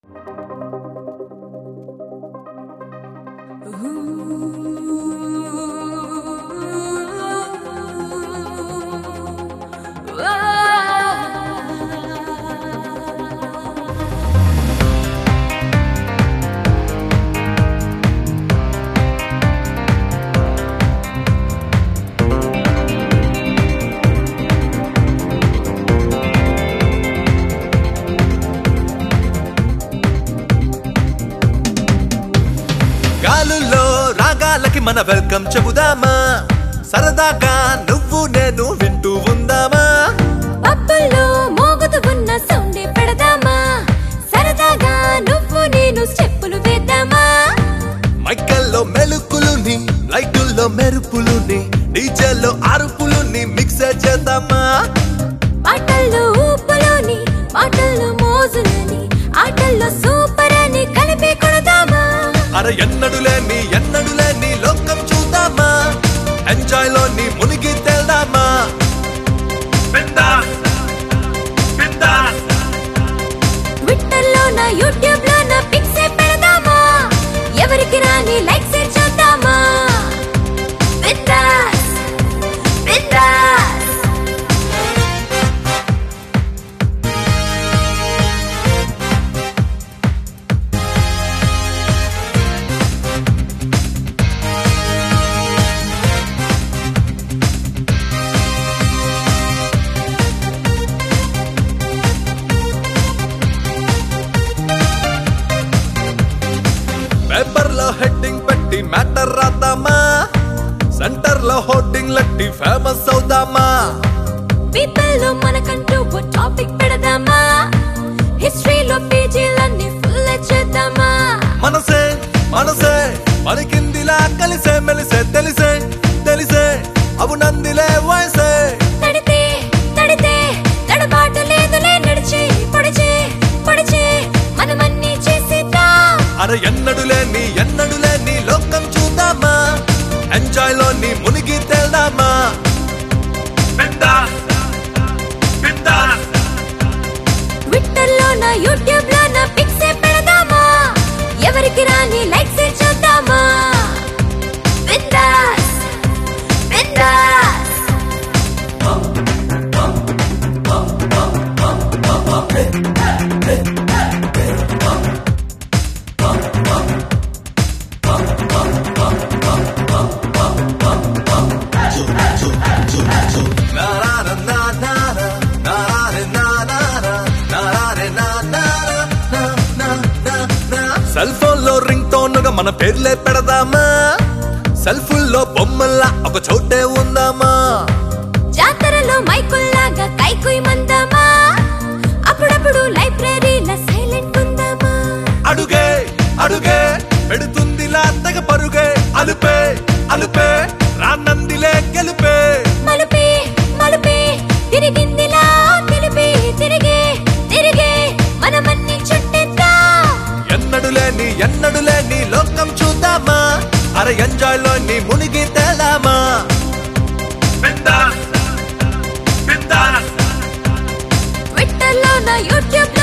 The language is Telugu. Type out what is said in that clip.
గాలుల్లో రాగాలకి మన వెల్కమ్ చెబుదామా సరదాగా నువ్వు నేను వింటూ ఉందామా పబ్బుల్లో మోగుతూ ఉన్న సౌండే పెడదామా సరదాగా నువ్వు నేను స్టెప్పులు వేద్దామా మైకల్లో మెలుకులుని లైటుల్లో మెరుపులుని డీజేల్లో అరుపులుని మిక్స్ చేద్దామా పాటల్లో ఊపులోని మాటల్లో మోజులని ఆటల్లో సూపర్ అని కలిపి కొడదామా అర ఎన్నడు లేని ఎన్నడు లేని లోకం చూద్దామా ఎంజాయ్ లోని మునిగి తేల్దామా బిందాస్ బిందాస్ ట్విట్టర్ లో నా యూట్యూబ్ లో నా పిక్సే పెడదామా ఎవరికి రాని లైక్ షేర్ చేద్దామా బిందాస్ బిందాస్ పేపర్ లో హెడ్డింగ్ పెట్టి మ్యాటర్ రాద్దామా సెంటర్ లో హోర్డింగ్ లట్టి ఫేమస్ అవుదామా పీపుల్ లో మనకంటూ ఓ టాపిక్ పెడదామా హిస్టరీలో పేజీలన్నీ ఫుల్ చేద్దామా మనసే మనసే పలికిందిలా కలిసే మెలిసే తెలిసే తెలిసే అవునందిలే వయసే తడితే తడితే తడబాటు లేదులే నడిచి పొడిచే పొడిచే మనమన్నీ చేసేద్దాం అర ఎన్నడు లేని ఎన్నడు లేని లోకం చూద్దామా ఎంజాయ్ లోని మునిగి తేల్దామా బిందాస్ బిందాస్ ట్విట్టర్ లో నా యూట్యూబ్ లో నా పిక్సే పెడదామా ఎవరికి రాని లైక్ షేర్ చేద్దామా బిందాస్ బిందాస్ సెల్ ఫోన్ లో రింగ్ టోన్ గా మన పేర్లే పెడదామా సెల్ఫుల్లో బొమ్మల్లా ఒక చోటే ఉందామా జాతరలో మైకుల్లాగా కైకుయ్ మందామా అప్పుడప్పుడు లైబ్రరీల సైలెంట్ ఉందామా అడుగే అడుగే పెడుతుందిలా తెగ పరుగే అలుపే అలుపే రానందిలే గెలుపే మలుపే మలుపే తిరిగిందిలా తెలిపి తిరిగే తిరిగే మనమన్ని చుట్టేద్దాం ఎన్నడు లేని ఎన్నడు లేని లోకం చూద్దామా అర ఎంజాయ్ లోని మునిగి తేలామా ట్విట్టర్ లో నా యూట్యూబ్